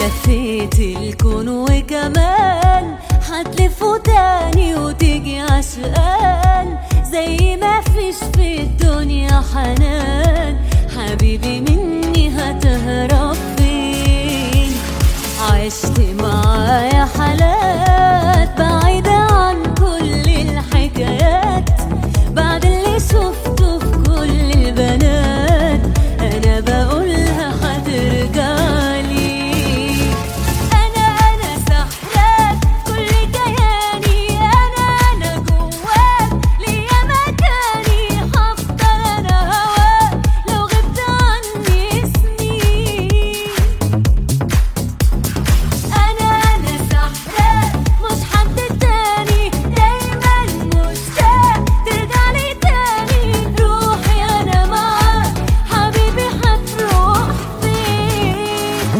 لفيت الكون وكمان هتلفه تاني وتيجي عشقان زي ما فيش في الدنيا حنان حبيبي مني هتهرب فين عشت معايا حالات بعيدة عن كل الحكايات بعد اللي شفته في كل البنات أنا بقولها هترجعلي أنا أنا سحران كل كياني أنا أنا جواك ليا مكاني هفضل أنا هواك لو غبت عني سنين أنا أنا سحران مش حد تاني دايما مشتاق ترجعلي تاني روحي أنا معاك حبيبي هتروح فين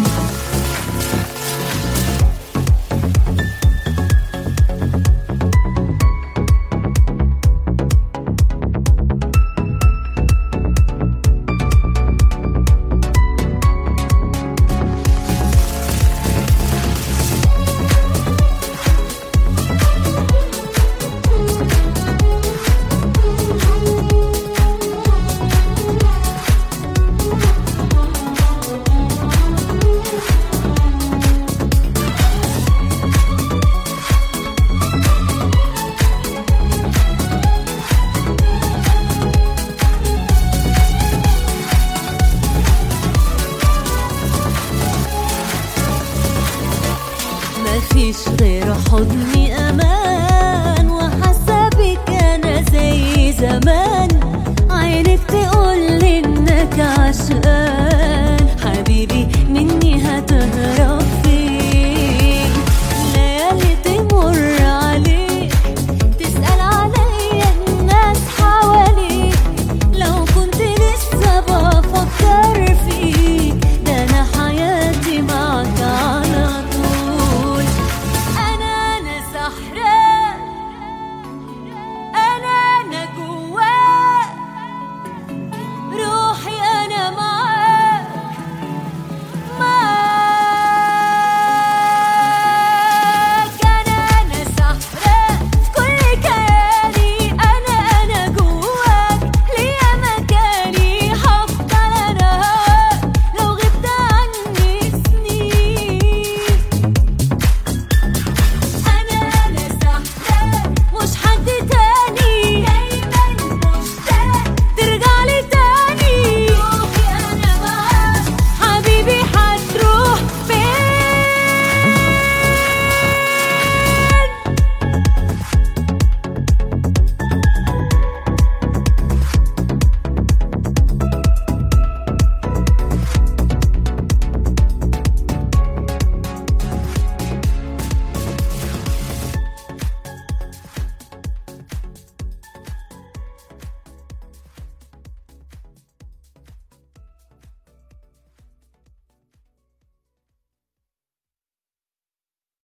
مفيش غير حضني امان وحاسه بيك انا زي زمان عينك تقول انك عشقان